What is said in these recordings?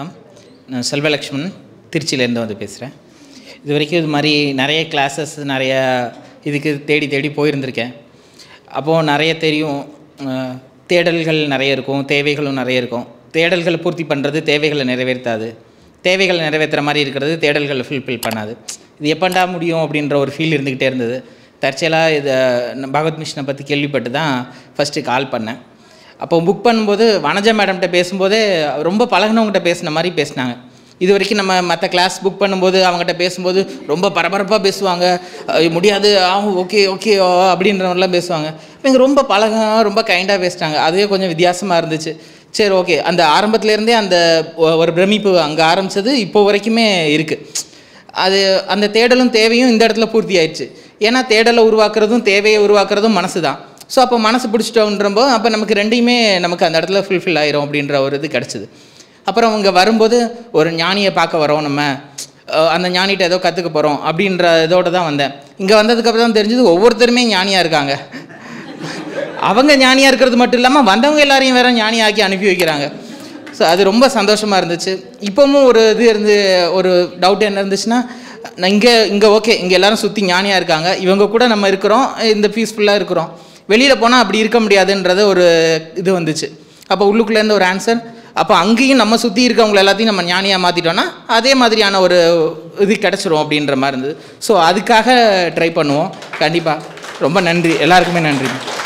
வணக்கம் நான் செல்வலக்ஷ்மன் திருச்சியிலேருந்து வந்து பேசுகிறேன் இது வரைக்கும் இது மாதிரி நிறைய கிளாஸஸ் நிறைய இதுக்கு தேடி தேடி போயிருந்திருக்கேன் அப்போது நிறைய தெரியும் அஹ், தேடல்கள் நிறைய இருக்கும் தேவைகளும் நிறைய இருக்கும் தேடல்களை பூர்த்தி பண்ணுறது தேவைகளை நிறைவேற்றாது தேவைகளை நிறைவேற்றுற மாதிரி இருக்கிறது தேடல்களை ஃபில்ஃபில் பண்ணாது இது எப்பண்டா முடியும் அப்படின்ற ஒரு ஃபீல் இருந்துக்கிட்டே இருந்தது தற்செயலாக இதை பகவத் மிஷனை பற்றி கேள்விப்பட்டு தான் ஃபஸ்ட்டு கால் பண்ணேன் அப்போ புக் பண்ணும்போது வனஜா மேடம்கிட்ட பேசும்போதே ரொம்ப பழகினவங்ககிட்ட பேசின மாதிரி பேசினாங்க இது வரைக்கும் நம்ம மற்ற கிளாஸ் புக் பண்ணும்போது அவங்ககிட்ட பேசும்போது ரொம்ப பரபரப்பாக பேசுவாங்க அஹ் முடியாது ஆகும் ஓகே ஓகே அப்படின்ற மாதிரிலாம் பேசுவாங்க இவங்க ரொம்ப பழக ரொம்ப கைண்டாக பேசிட்டாங்க அதுவே கொஞ்சம் வித்தியாசமாக இருந்துச்சு சரி ஓகே அந்த ஆரம்பத்துலேருந்தே அந்த ஒ- ஒரு பிரமிப்பு அங்கே ஆரம்பித்தது இப்போ வரைக்குமே இருக்குது அது அந்த தேடலும் தேவையும் இந்த இடத்துல பூர்த்தி ஆயிடுச்சு ஏன்னா தேடலை உருவாக்குறதும் தேவையை உருவாக்குறதும் மனசு தான் ஸோ அப்போ மனசு பிடிச்சிட்டோன்றப்போ அப்போ நமக்கு ரெண்டையுமே நமக்கு அந்த இடத்துல ஃபுல்ஃபில் ஆயிரும் அப்படின்ற ஒரு இது கிடச்சிது அப்புறம் இங்கே வரும்போது ஒரு ஞானியை பார்க்க வரோம் நம்ம அஹ் அந்த ஞானிகிட்ட ஏதோ கற்றுக்க போகிறோம் அப்படின்ற இதோட தான் வந்தேன் இங்கே வந்ததுக்கப்புறம் தான் தெரிஞ்சது ஒவ்வொருத்தருமே ஞானியாக இருக்காங்க அவங்க ஞானியாக இருக்கிறது மட்டும் இல்லாமல் வந்தவங்க எல்லாரையும் வேற ஞானியாக்கி அனுப்பி வைக்கிறாங்க ஸோ அது ரொம்ப சந்தோஷமாக இருந்துச்சு இப்போவும் ஒரு இது இருந்து ஒரு டவுட் என்ன இருந்துச்சுன்னா நான் இங்கே இங்கே ஓகே இங்கே எல்லாரும் சுற்றி ஞானியாக இருக்காங்க இவங்க கூட நம்ம இருக்கிறோம் இந்த பீஸ்ஃபுல்லாக இருக்கிறோம் வெளியில் போனால் அப்படி இருக்க முடியாதுன்றது ஒரு இது வந்துச்சு அப்போ உள்ளுக்குள்ளேருந்து ஒரு ஆன்சர் அப்போ அங்கேயும் நம்ம சுற்றி இருக்கவங்க எல்லாத்தையும் நம்ம ஞானியாக மாற்றிட்டோன்னா அதே மாதிரியான ஒரு இது கிடச்சிரும் அப்படின்ற மாதிரி இருந்தது ஸோ அதுக்காக ட்ரை பண்ணுவோம் கண்டிப்பாக ரொம்ப நன்றி எல்லாருக்குமே நன்றி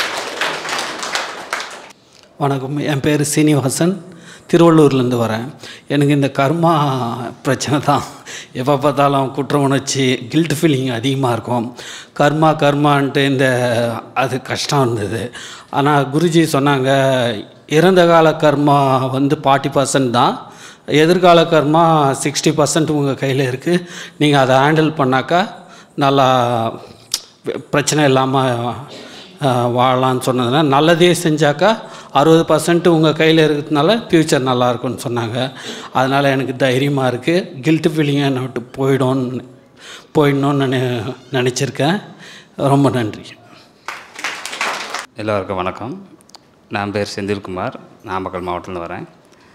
வணக்கம் என் பேர் சீனிவாசன் திருவள்ளூர்லேருந்து வரேன் எனக்கு இந்த கர்மா பிரச்சனை தான் எப்போ பார்த்தாலும் குற்ற உணர்ச்சி கில்ட் ஃபீலிங் அதிகமாக இருக்கும் கர்மா கர்மான்ட்டு இந்த அது கஷ்டம் இருந்தது ஆனால் குருஜி சொன்னாங்க இறந்த கால கர்மா வந்து ஃபார்ட்டி பர்சன்ட் தான் எதிர்கால கர்மா சிக்ஸ்டி பர்சன்ட் உங்கள் கையில் இருக்குது நீங்கள் அதை ஹேண்டில் பண்ணாக்கா நல்லா பிரச்சனை இல்லாமல் ஆஹ் வாழலாம்னு சொன்னதுனால நல்லதே செஞ்சாக்கா அறுபது பர்சன்ட் உங்கள் கையில் இருக்கிறதுனால ஃப்யூச்சர் நல்லா இருக்கும்னு சொன்னாங்க அதனால் எனக்கு தைரியமாக இருக்குது கில்ட்டு ஃபீலிங்கை என்னை விட்டு போயிடும்னு போயிடணும்னு நினை நினச்சிருக்கேன் ரொம்ப நன்றி எல்லோருக்கும் வணக்கம் நான் பேர் செந்தில்குமார் நாமக்கல் மாவட்டத்தில் வரேன்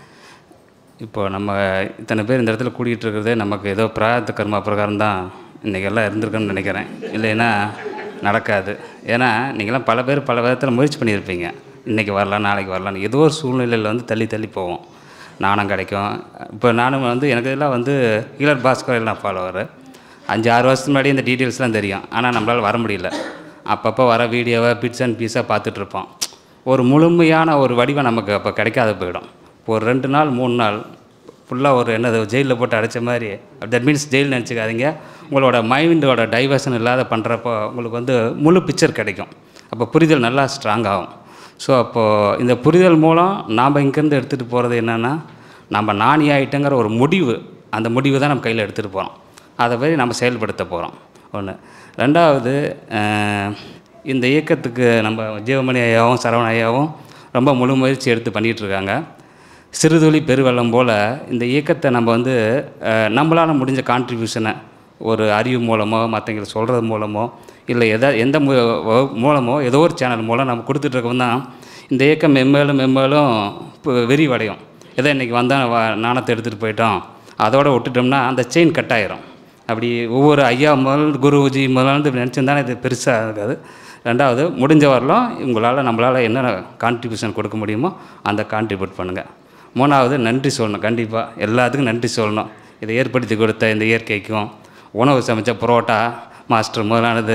இப்போ நம்ம இத்தனை பேர் இந்த இடத்துல கூடிகிட்டு இருக்கிறதே நமக்கு ஏதோ பிராயத்த கர்மா பிரகாரம் தான் இன்றைக்கி எல்லாம் இருந்திருக்கோன்னு நினைக்கிறேன் இல்லைன்னா நடக்காது ஏன்னா நீங்களாம் பல பேர் பல விதத்தில் முயற்சி பண்ணியிருப்பீங்க இன்றைக்கி வரலாம் நாளைக்கு வரலான்னு ஏதோ ஒரு சூழ்நிலையில் வந்து தள்ளி தள்ளி போவோம் நாணம் கிடைக்கும் இப்போ நானும் வந்து எனக்கு இதெல்லாம் வந்து ஹீலர் பாஸ்கர் நான் ஃபாலோவர் அஞ்சு ஆறு வருஷத்துக்கு முன்னாடி இந்த டீட்டெயில்ஸ்லாம் தெரியும் ஆனால் நம்மளால் வர முடியல அப்பப்போ வர வீடியோவை பிட்ஸ் அண்ட் பீஸாக பார்த்துட்ருப்போம் ஒரு முழுமையான ஒரு வடிவம் நமக்கு அப்போ கிடைக்காத போயிடும் இப்போ ஒரு ரெண்டு நாள் மூணு நாள் ஃபுல்லாக ஒரு என்னது ஜெயிலில் போட்டு அடைச்ச மாதிரி தட் மீன்ஸ் ஜெயில் நினச்சிக்காதீங்க உங்களோட மைண்டோட டைவர்ஷன் இல்லாத பண்ணுறப்போ உங்களுக்கு வந்து முழு பிக்சர் கிடைக்கும் அப்போ புரிதல் நல்லா ஸ்ட்ராங் ஆகும் ஸோ அப்போது இந்த புரிதல் மூலம் நாம் இங்கேருந்து எடுத்துகிட்டு போகிறது என்னென்னா நம்ம நாணி ஆகிட்டங்கிற ஒரு முடிவு அந்த முடிவு தான் நம்ம கையில் எடுத்துகிட்டு போகிறோம் அதை போய் நம்ம செயல்படுத்த போகிறோம் ஒன்று ரெண்டாவது அஹ், இந்த இயக்கத்துக்கு நம்ம ஜீவமணி ஐயாவும் சரவண ஐயாவும் ரொம்ப முழு முயற்சி எடுத்து பண்ணிகிட்டு இருக்காங்க சிறுதுளி பெருவெள்ளம் போல் இந்த இயக்கத்தை நம்ம வந்து அஹ், நம்மளால் முடிஞ்ச கான்ட்ரிபியூஷனை ஒரு அறிவு மூலமோ மற்றவங்களுக்கு சொல்கிறது மூலமோ இல்லை எதா எந்த மூ வ- மூலமோ ஏதோ ஒரு சேனல் மூலம் நம்ம கொடுத்துட்ருக்கோம் தான் இந்த இயக்கம் மெம்மேலும் மெம்மேலும் இப்போ விரிவடையும் ஏதோ இன்றைக்கி வந்தால் வ- நாணத்தை எடுத்துகிட்டு போயிட்டோம் அதோட விட்டுட்டோம்னா அந்த செயின் கட் ஆயிரும் அப்படி ஒவ்வொரு ஐயா முதல் குருஜி முதல்ல நினச்சிருந்தானே இது பெருசாக இருக்காது ரெண்டாவது முடிஞ்ச வரலாம் உங்களால் நம்மளால் என்ன கான்ட்ரிபியூஷன் கொடுக்க முடியுமோ அந்த கான்ட்ரிபியூட் பண்ணுங்கள் மூணாவது நன்றி சொல்லணும் கண்டிப்பாக எல்லாத்துக்கும் நன்றி சொல்லணும் இதை ஏற்படுத்தி கொடுத்த இந்த இயற்கைக்கும் உணவு சமைச்ச புரோட்டா மாஸ்டர் முதலானது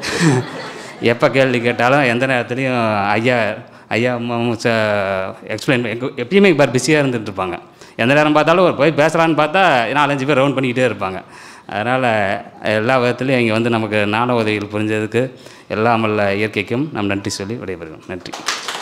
எப்போ கேள்வி கேட்டாலும் எந்த நேரத்துலையும் ஐயா ஐயா எக்ஸ்பிளைன் எப்பயுமே பார் பிஸியாக இருந்துட்டு இருப்பாங்க எந்த நேரம் பார்த்தாலும் ஒரு போய் பேசலான்னு பார்த்தா நாலஞ்சு பேர் ரவுண்ட் பண்ணிக்கிட்டே இருப்பாங்க அதனால் எல்லா விதத்துலையும் இங்கே வந்து நமக்கு நாண உதவிகள் புரிஞ்சதுக்கு எல்லாம் வல்ல இயற்கைக்கும் நாம் நன்றி சொல்லி விடைபெறுகிறோம் நன்றி